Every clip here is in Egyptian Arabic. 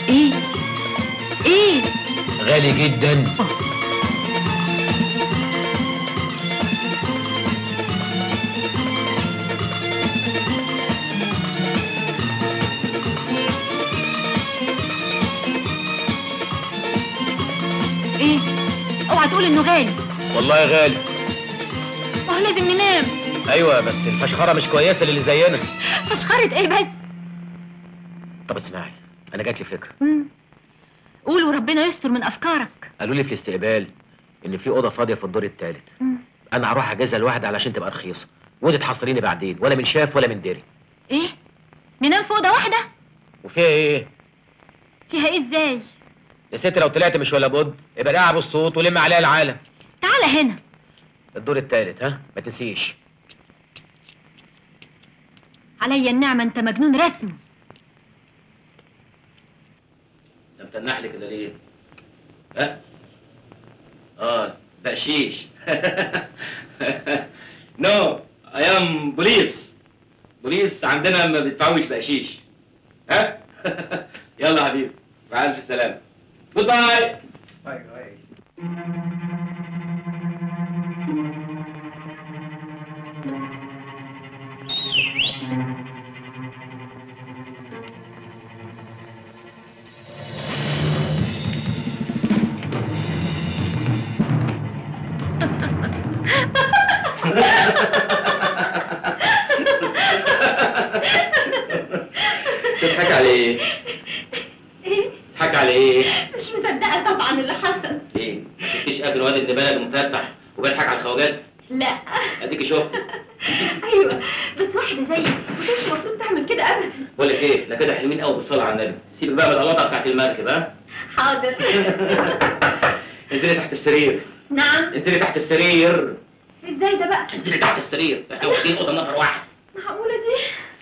ايه ايه غالي جدا ايه اوعى تقول انه غالي والله غالي ما هو لازم ننام ايوه بس الفشخره مش كويسه للي زينا فشخرة ايه بس طب اسمعي انا جات لي فكره مم. قول وربنا يستر من افكارك قالوا لي في الاستقبال ان في اوضه فاضيه في الدور الثالث مم. انا هروح اجهزها لواحد علشان تبقى رخيصه وانت تحصريني بعدين ولا من شاف ولا من دري ايه ننام في اوضه واحده وفيها ايه فيها ايه ازاي يا ست لو طلعت مش ولا بد يبقى لعب الصوت ولم عليها العالم تعالى هنا الدور الثالث ها ما تنسيش عليا النعمه انت مجنون رسم انت متنح لي كده ليه؟ ها؟ اه بقشيش نو اي ام بوليس بوليس عندنا ما بيدفعوش بقشيش ها؟ يلا يا حبيبي مع الف سلامه جود باي تضحك على ايه؟ ايه تضحك على ايه؟ مش مصدقه طبعا اللي حصل ايه؟ ما شفتيش ابن واد ابن بلد مفتح وبيضحك على الخواجات؟ لا اديكي شفت ايوه بس واحده زيي ما كانش المفروض تعمل كده ابدا بقول لك ايه؟ لا كده حلوين قوي بالصلاه على النبي سيبك بقى من القلاطه بتاعت المركب ها؟ حاضر انزلي تحت السرير نعم انزلي تحت السرير ازاي ده بقى انزلي تحت السرير احنا واخدين اوضه نفر واحد معقوله دي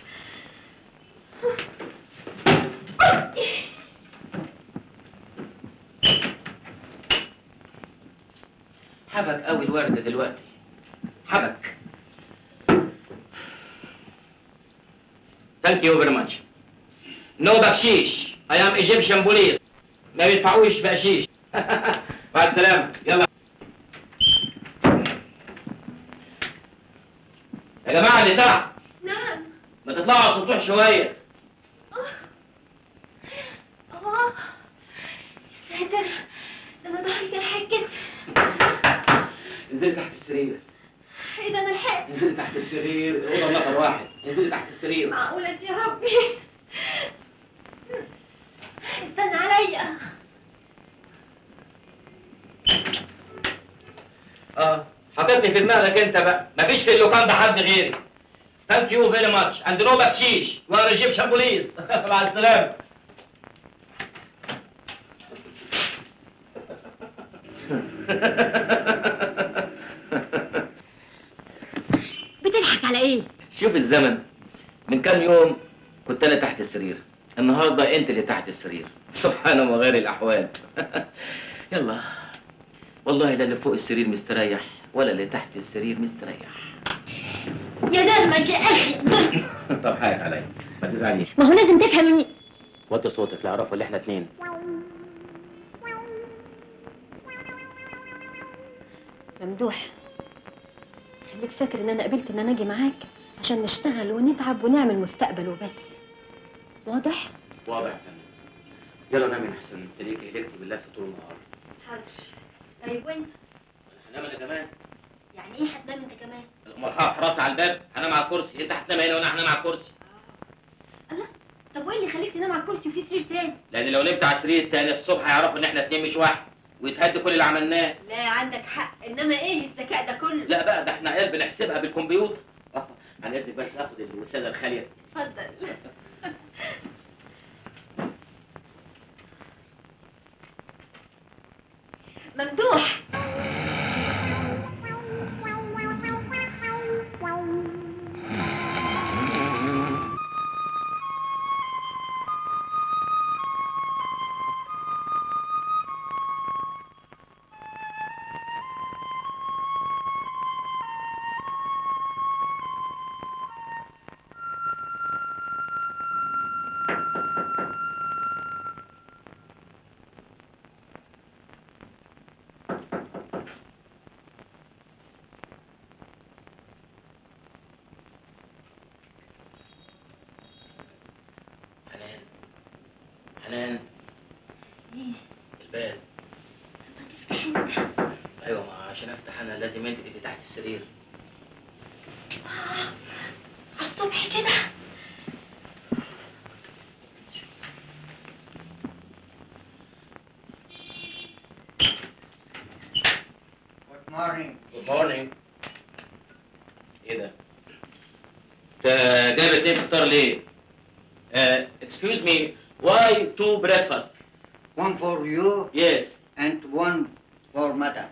حبك قوي الورد دلوقتي حبك ثانك يو فيري ماتش نو بكشيش اي ام ايجيبشن بوليس ما بيدفعوش بقشيش مع السلامه يلا يا جماعه اللي تحت نعم ما تطلعوا على السطوح شويه اه يا ساتر ده انا ظهري كان هيتكسر انزلي تحت السرير ايه ده انا لحقت انزلي تحت السرير الاوضه نفر واحد انزلي تحت السرير معقوله دي يا ربي استنى عليا اه حاططني في دماغك انت بقى مفيش في اللوكان ده حد غيري ثانك يو فيري ماتش اند نو بكشيش وانا ايجيبشن بوليس مع السلامه بتضحك على ايه شوف الزمن من كام يوم كنت انا تحت السرير النهارده انت اللي تحت السرير سبحان وغير الاحوال يلا والله لا اللي فوق السرير مستريح ولا اللي تحت السرير مستريح يا دمك يا اخي طب حقك عليا ما تزعليش ما هو لازم تفهم اني وطي صوتك لا اعرفوا اللي احنا اتنين ممدوح خليك فاكر ان انا قبلت ان انا اجي معاك عشان نشتغل ونتعب ونعمل مستقبل وبس واضح واضح يا فندم يلا نامي احسن تليكي هلكتي بالله في طول النهار حاضر طيب وانت هنام انا كمان يعني ايه هتنام انت كمان امال هقف راسي على الباب هنام على الكرسي انت هتنام هنا وانا هنام على الكرسي الله طب وايه اللي خليك تنام على الكرسي وفي سرير تاني لان لو نمت على السرير التاني الصبح هيعرفوا ان احنا اتنين مش واحد ويتهد كل اللي عملناه لا عندك حق انما ايه الذكاء ده كله لا بقى ده احنا عيال بنحسبها بالكمبيوتر آه، عن اذنك بس اخد الوساده الخاليه اتفضل ممدوح بال تفتح انت ايوه ما عشان افتح انا لازم انت تبقي تحت السرير على الصبح كده Good morning. Good morning. ايه ده؟ انت جايب اتنين فطار ليه؟ Uh, excuse me, why two breakfast? One for you Yes. and one for madam.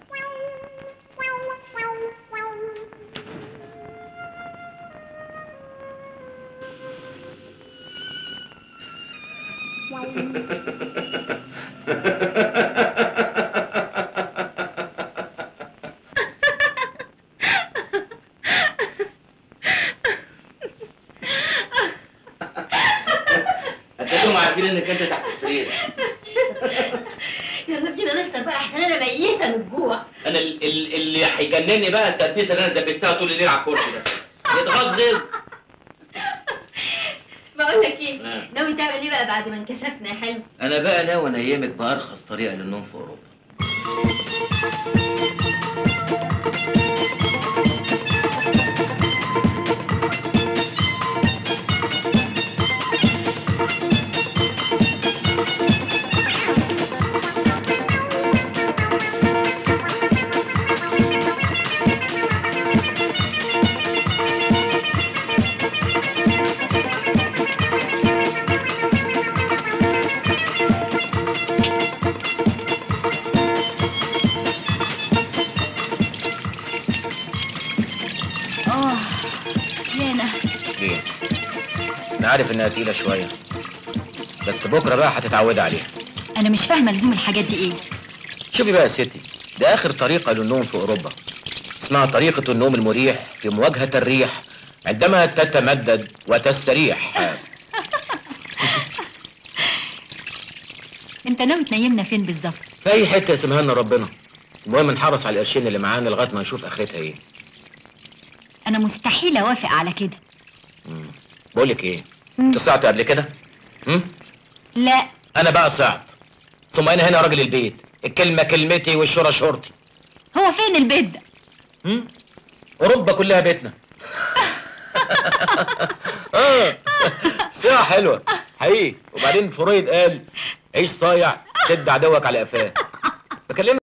هتلاقيهم عارفين انك انت تحت السرير يلا بينا نفطر بقى احسن انا ميته من الجوع انا ال- ال- اللي هيجنني بقى التدبيسه اللي انا دبستها طول الليل على الكرسي ده يتغزغز بقول لك ايه آه. ناوي تعمل ايه بقى بعد ما انكشفنا يا حلو انا بقى ناوي انيمك بارخص طريقه للنوم في اوروبا اه يانا ليه؟ انا عارف انها تقيله شويه بس بكره بقى هتتعودي عليها انا مش فاهمه لزوم الحاجات دي ايه شوفي بقى يا ستي ده اخر طريقه للنوم في اوروبا اسمها طريقه النوم المريح في مواجهه الريح عندما تتمدد وتستريح انت ناوي تنيمنا فين بالظبط في اي حته يسمها لنا ربنا المهم نحرص على القرشين اللي معانا لغايه ما نشوف اخرتها ايه انا مستحيل اوافق على كده مم. بقول لك ايه مم. انت صعت قبل كده هم؟ لا انا بقى صعت ثم انا هنا راجل البيت الكلمه كلمتي والشورى شورتي هو فين البيت ده هم؟ اوروبا كلها بيتنا اه ساعة حلوة حقيقي وبعدين فرويد قال عيش صايع شد عدوك على قفاه بكلمك